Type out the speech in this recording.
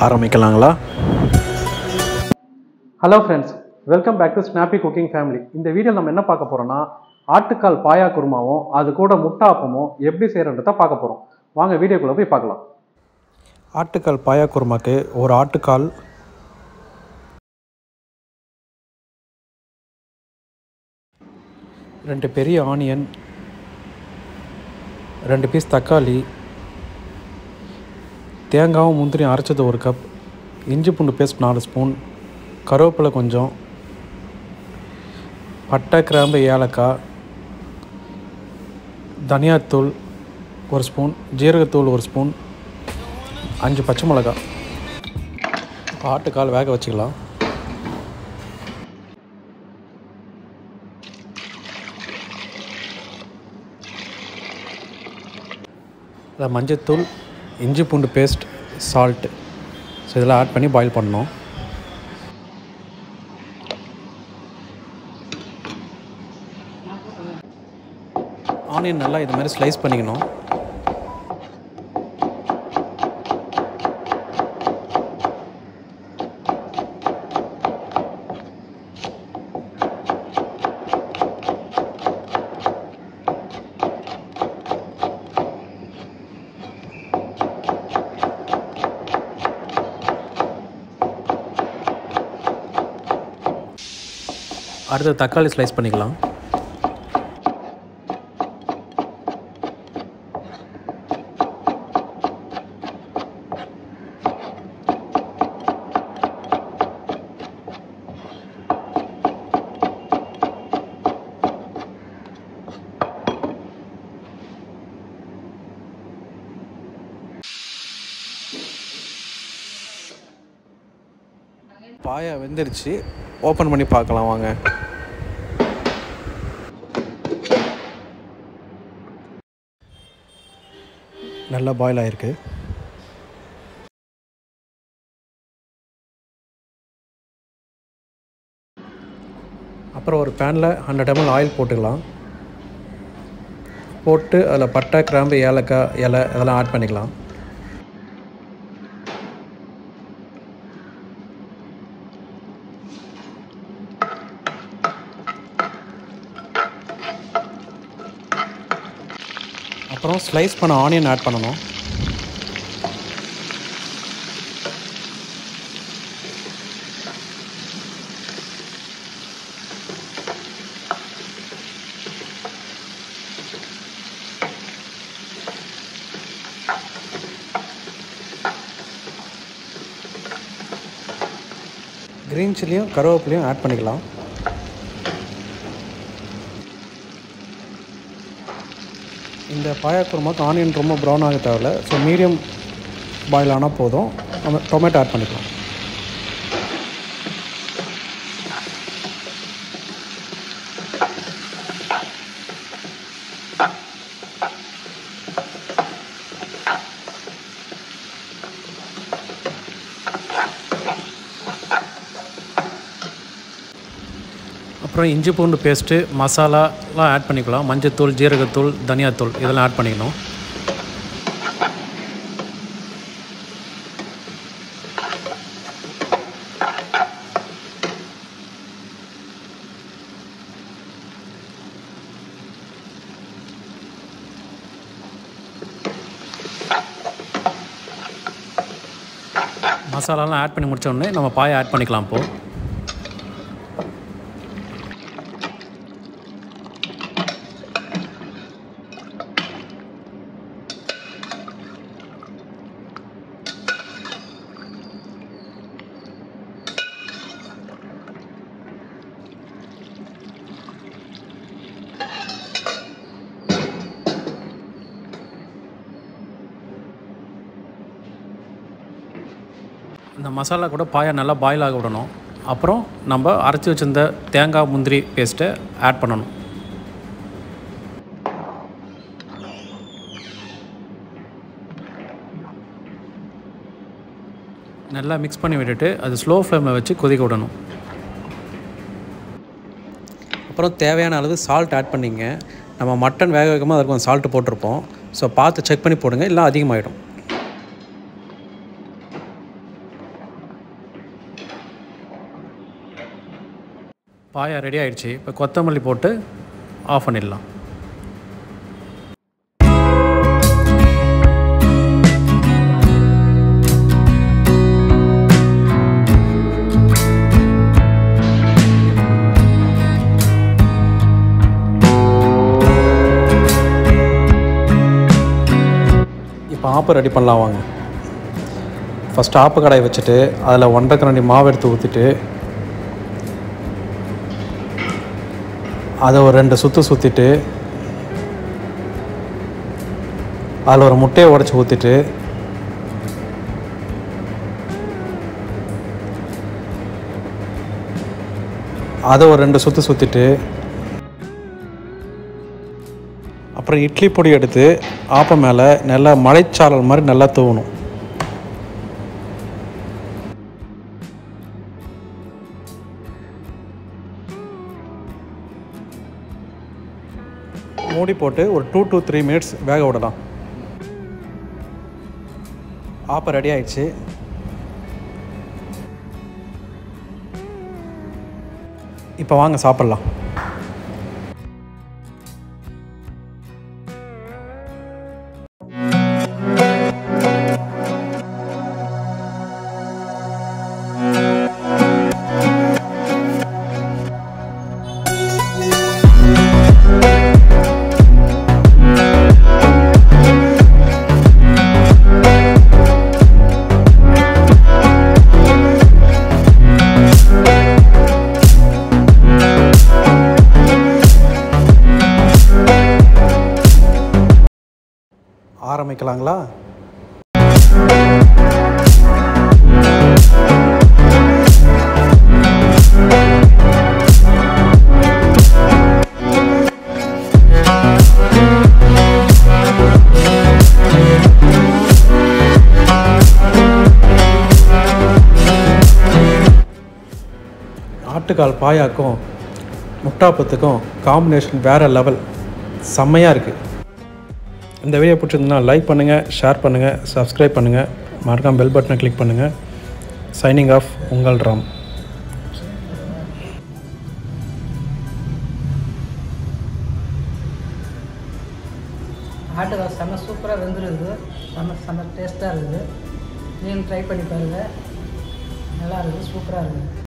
ஆரம்பிக்கலாங்களா hello friends welcome back to snappy cooking family இந்த வீடியோவில் நம்ம என்ன பார்க்க போறோம்னா ஆட்டுக்கால் பாயா குருமாவும் அது கூட முட்டை அப்பமும் எப்படி செய்யறன்றத பார்க்க போறோம் வாங்க வீடியோக்குள்ள போய் பார்க்கலாம் ஆட்டுக்கால் பாயா குருமாக்கு ஒரு ஆட்டுக்கால் ரெண்டு பெரிய ஆனியன் ரெண்டு பீஸ் தக்காளி தேங்காவும் முந்திரியும் அரைச்சது ஒரு கப் இஞ்சி பூண்டு பேஸ்ட் நாலு ஸ்பூன் கருவேப்பிலை கொஞ்சம் பட்டை கிராம்பு ஏலக்காய் தனியாத்தூள் ஒரு ஸ்பூன் ஜீரகத்தூள் ஒரு ஸ்பூன் அஞ்சு பச்சை மிளகாய் ஆட்டுக்கால் வேக வச்சுக்கலாம் அதில் மஞ்சத்தூள் இஞ்சி பூண்டு பேஸ்ட் சால்ட்டு ஸோ இதெல்லாம் ஆட் பண்ணி பாயில் பண்ணணும் ஆனியன் நல்லா இது மாதிரி ஸ்லைஸ் பண்ணிக்கணும் அடுத்து தக்காளி ஸ்லைஸ் பண்ணிக்கலாம் பாயா வெந்துருச்சு ஓப்பன் பண்ணி பார்க்கலாம் வாங்க நல்லா பாயில் ஆயிருக்கு அப்புறம் ஒரு பேனில் ஹண்ட்ரட் எம்எல் ஆயில் போட்டுக்கலாம் போட்டு அதில் பட்டை கிராம்பு ஏலக்காய் இலை இதெல்லாம் ஆட் பண்ணிக்கலாம் அப்புறம் ஸ்லைஸ் பண்ண ஆனியன் ஆட் பண்ணணும் க்ரீன் சில்லியும் கருவேப்பிலையும் ஆட் பண்ணிக்கலாம் இந்த பாயாக்குருமாக்கு ஆனியன் ரொம்ப ப்ரௌன் ஆக தேவையில்ல ஸோ மீடியம் பாயில் ஆனால் போதும் நம்ம டொமேட்டோ ஆட் பண்ணிக்கலாம் அப்புறம் இஞ்சி பூண்டு பேஸ்ட்டு மசாலாலாம் ஆட் பண்ணிக்கலாம் மஞ்சத்தூள் ஜீரகத்தூள் தனியாத்தூள் இதெல்லாம் ஆட் பண்ணிக்கணும் மசாலாலாம் ஆட் பண்ணி முடிச்ச உடனே நம்ம பாயை ஆட் பண்ணிக்கலாம் இப்போது இந்த மசாலா கூட பாயா நல்லா பாயில் ஆக விடணும் அப்புறம் நம்ம அரைச்சி வச்சிருந்த தேங்காய் முந்திரி பேஸ்ட்டை ஆட் பண்ணணும் நல்லா மிக்ஸ் பண்ணி விட்டுட்டு அது ஸ்லோ ஃப்ளேமில் வச்சு கொதிக்க விடணும் அப்புறம் தேவையான அளவு சால்ட் ஆட் பண்ணிங்க நம்ம மட்டன் வேக வைக்கும்போது அதுக்கு கொஞ்சம் சால்ட்டு போட்டிருப்போம் ஸோ பார்த்து செக் பண்ணி போடுங்க இல்லை அதிகமாகிடும் பாயா ரெடி ஆயிடுச்சு இப்போ கொத்தமல்லி போட்டு ஆஃப் பண்ணிடலாம் இப்போ ஆப்பு ரெடி பண்ணலாம் வாங்க ஃபஸ்ட்டு ஆப்பு கடாயை வச்சுட்டு அதில் ஒன்றரை கரண்டி மாவு எடுத்து ஊற்றிட்டு அதை ஒரு ரெண்டு சுற்று சுற்றிட்டு அதில் ஒரு முட்டையை உடச்சி ஊற்றிட்டு அதை ஒரு ரெண்டு சுற்று சுற்றிட்டு அப்புறம் இட்லி பொடி எடுத்து ஆப்பம் மேலே நல்லா மலைச்சாரல் மாதிரி நல்லா தூவணும் மூடி போட்டு ஒரு டூ to த்ரீ மினிட்ஸ் வேக விடலாம் ஆப்பம் ரெடி ஆயிடுச்சு இப்போ வாங்க சாப்பிட்லாம் ஆரம்பிக்கலாங்களா ஆட்டுக்கால் பாயாக்கும் முட்டாப்பத்துக்கும் காம்பினேஷன் வேறு லெவல் செம்மையாக இருக்குது இந்த வீடியோ பிடிச்சிருந்தா லைக் பண்ணுங்கள் ஷேர் பண்ணுங்கள் சப்ஸ்கிரைப் பண்ணுங்கள் மறக்காம பெல் பட்டனை கிளிக் பண்ணுங்கள் சைனிங் ஆஃப் உங்கள் ராம் ஆட்டுக்கால் செம்ம சூப்பராக வெந்துருக்குது செம்ம செம்ம டேஸ்ட்டாக இருக்குது நீங்களும் ட்ரை பண்ணி பாருங்கள் நல்லா இருக்குது சூப்பராக இருக்குது